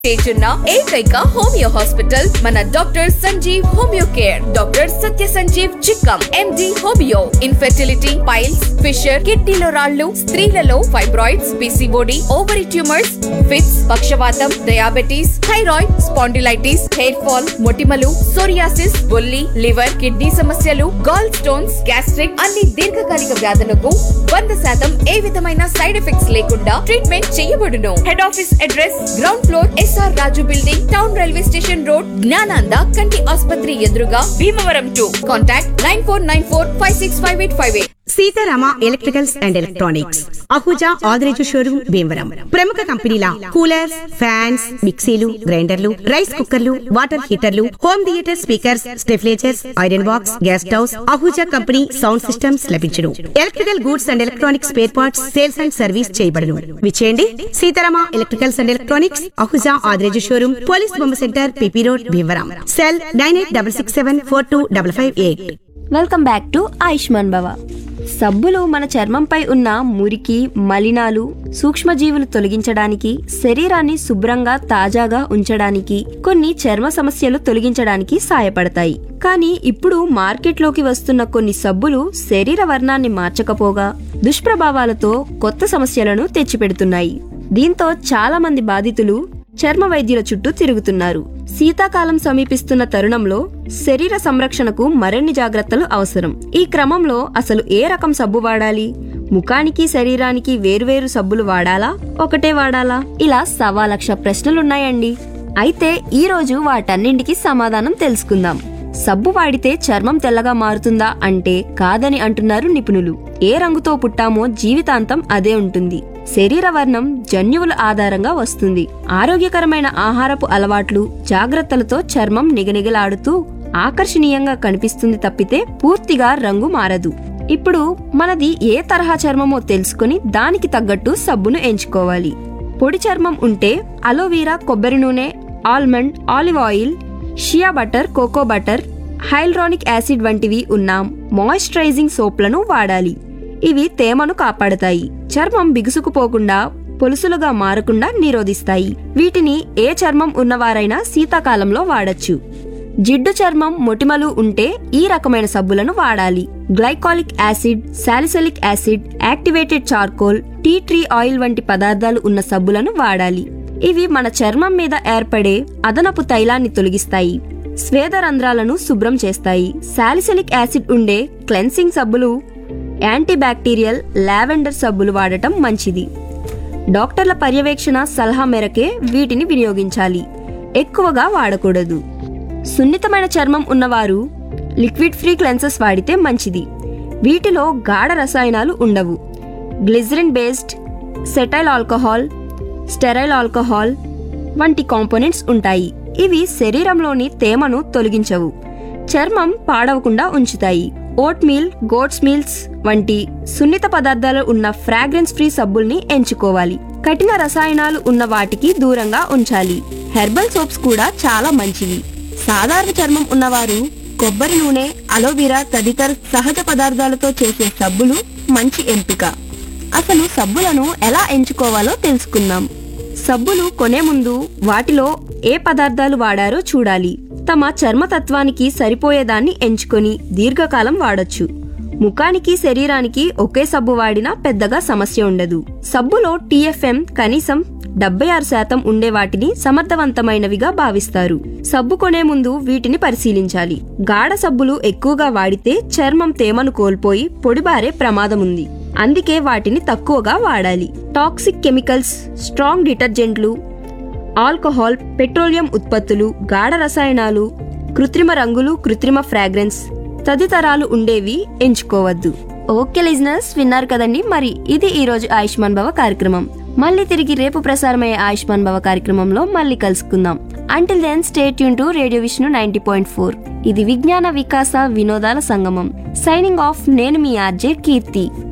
చేస్తున్న ఏకైక homeo hospital మన doctor Sanjeev homeo care doctor Satya Sanjeev Chikkam MD homeo infertility piles fissure కిడ్నీలో రాళ్లు స్త్రీలలో fibroids PCOD ovary tumours fits పక్షవాతం diabetes thyroid spondylitis hair fall మొటిమలు సోరియాసిస్ బొల్లి లివర్ కిడ్నీ సమస్యలు గాల్ స్టోన్స్ గ్యాస్ట్రిక్ అన్ని దీర్ఘకాలిక వ్యాధులకు వంద శాతం ఏ విధమైన సైడ్ ఎఫెక్ట్స్ లేకుండా ట్రీట్మెంట్ చేయబడును head office address ground floor SR Raju building town railway station road Gnananda కంటి ఆసుపత్రి ఎదురుగా Bhimavaram two contact nine four nine four five six five eight five eight Sitarama electricals and electronics Ahuja Adireju showroom Bhimavaram ప్రముఖ కంపెనీల కూలర్స్ ఫ్యాన్స్ మిక్సీలు గ్రైండర్లు rice కుక్కర్లు water హీటర్లు home theatre speakers stabilizers iron box gas stoves Ahuja company sound systems లభించును electrical goods and electronics spare parts sales and service చేయబడును విచేయండి Sitarama electricals and electronics Ahuja Adireju showroom police బొమ్మ centre PP road Bhimavaram cell nine eight double six seven four two double five eight welcome back to Ayushman Bhava సబ్బులు మన చర్మంపై ఉన్న మురికి మలినాలు సూక్ష్మజీవులు తొలగించడానికి శరీరాన్ని శుభ్రంగా తాజాగా ఉంచడానికి కొన్ని చర్మ సమస్యలు తొలగించడానికి సాయపడతాయి కానీ ఇప్పుడు మార్కెట్లోకి వస్తున్న కొన్ని సబ్బులు శరీర వర్ణాన్ని మార్చకపోగా దుష్ప్రభావాలతో కొత్త సమస్యలను తెచ్చిపెడుతున్నాయి దీంతో చాలా మంది బాధితులు చర్మ వైద్యుల చుట్టూ తిరుగుతున్నారు శీతాకాలం సమీపిస్తున్న తరుణంలో శరీర సంరక్షణకు మరిన్ని జాగ్రత్తలు అవసరం ఈ క్రమంలో అసలు ఏ రకం సబ్బు వాడాలి ముఖానికి శరీరానికి వేరువేరు సబ్బులు వాడాలా ఒకటే వాడాలా ఇలా సవా లక్ష ప్రశ్నలున్నాయండి అయితే ఈ రోజు వాటన్నింటికి సమాధానం తెలుసుకుందాం సబ్బు వాడితే చర్మం తెల్లగా మారుతుందా అంటే కాదని అంటున్నారు నిపుణులు ఏ రంగుతో పుట్టామో జీవితాంతం అదే ఉంటుంది శరీర వర్ణం జన్యువుల ఆధారంగా వస్తుంది ఆరోగ్యకరమైన ఆహారపు అలవాట్లు జాగ్రత్తలతో చర్మం నిగనిగలాడుతూ ఆకర్షణీయంగా కనిపిస్తుంది తప్పితే పూర్తిగా రంగు మారదు ఇప్పుడు మనది ఏ తరహా చర్మమో తెలుసుకుని దానికి తగ్గట్టు సబ్బును ఎంచుకోవాలి పొడి చర్మం ఉంటే అలోవీరా కొబ్బరి నూనె almond olive oil shea butter cocoa butter hyaluronic acid వంటివి ఉన్న మాయిశ్చరైజింగ్ సోప్లను వాడాలి ఇవి తేమను కాపాడతాయి చర్మం బిగుసుకుపోకుండా పొలుసులుగా మారకుండా నిరోధిస్తాయి వీటిని ఏ చర్మం ఉన్నవారైనా శీతాకాలంలో వాడచ్చు జిడ్డు చర్మం మొటిమలు ఉంటే ఈ రకమైన సబ్బులను వాడాలి glycolic acid salicylic acid activated charcoal tea tree oil వంటి పదార్థాలు ఉన్న సబ్బులను వాడాలి ఇవి మన చర్మం మీద ఏర్పడే అదనపు తైలాన్ని తొలగిస్తాయి స్వేద రంధ్రాలను శుభ్రం చేస్తాయి సాలిసలిక్ యాసిడ్ ఉండే క్లెన్సింగ్ సబ్బులు యాంటీబ్యాక్టీరియల్ లావెండర్ సబ్బులు వాడటం మంచిది డాక్టర్ల పర్యవేక్షణ సలహా మేరకే వీటిని వినియోగించాలి ఎక్కువగా వాడకూడదు సున్నితమైన చర్మం ఉన్నవారు లిక్విడ్ ఫ్రీ క్లెన్సెస్ వాడితే మంచిది వీటిలో గాఢ రసాయనాలు ఉండవు glycerin based cetyl alcohol stearyl alcohol వంటి కాంపోనెంట్స్ ఉంటాయి ఇవి శరీరంలోని తేమను తొలగించవు చర్మం పాడవకుండా ఉంచుతాయి ఓట్ మీల్ గోట్స్ మీల్స్ వంటి సున్నిత పదార్థాలు ఉన్న ఫ్రాగ్రెన్స్ ఫ్రీ సబ్బుల్ని ఎంచుకోవాలి కఠిన రసాయనాలు ఉన్న వాటికి దూరంగా ఉంచాలి హెర్బల్ సోప్స్ కూడా చాలా మంచివి సాధారణ చర్మం ఉన్నవారు కొబ్బరి నూనె అలోవెరా తదితర సహజ పదార్థాలతో చేసే సబ్బులు మంచి ఎంపిక అసలు సబ్బులను ఎలా ఎంచుకోవాలో తెలుసుకుందాం సబ్బులు కొనే ముందు వాటిలో ఏ పదార్థాలు వాడారో చూడాలి తమ చర్మతత్వానికి సరిపోయేదాన్ని ఎంచుకొని దీర్ఘకాలం వాడొచ్చు ముఖానికి శరీరానికి ఒకే సబ్బు వాడినా పెద్దగా సమస్య ఉండదు సబ్బులో టీఎఫ్ఎం కనీసం డెబ్బై ఆరు శాతం ఉండే వాటిని సమర్థవంతమైనవిగా భావిస్తారు సబ్బు కొనే ముందు వీటిని పరిశీలించాలి గాఢ సబ్బులు ఎక్కువగా వాడితే చర్మం తేమను కోల్పోయి పొడిబారే ప్రమాదం ఉంది అందుకే వాటిని తక్కువగా వాడాలి టాక్సిక్ కెమికల్స్ స్ట్రాంగ్ డిటర్జెంట్లు ఆల్కహాల్ పెట్రోలియం ఉత్పత్తులు గాఢ రసాయనాలు కృత్రిమ రంగులు కృత్రిమ ఫ్రాగ్రెన్స్ తదితరాలు ఉండేవి ఎంచుకోవద్దు ఓకే లిజనర్స్ విన్నారు కదండి మరి ఇది ఈ రోజు ఆయుష్మాన్ భవ కార్యక్రమం మళ్ళీ తిరిగి రేపు ప్రసారమయ్యే ఆయుష్మాన్ భవ కార్యక్రమంలో మళ్ళీ కలుసుకుందాం అంటిల్ దెన్ స్టేట్ యూన్ to radio Vishnu ninety point four ఇది విజ్ఞాన వికాస వినోదాల సంగమం సైనింగ్ ఆఫ్ నేను మీ ఆర్జే కీర్తి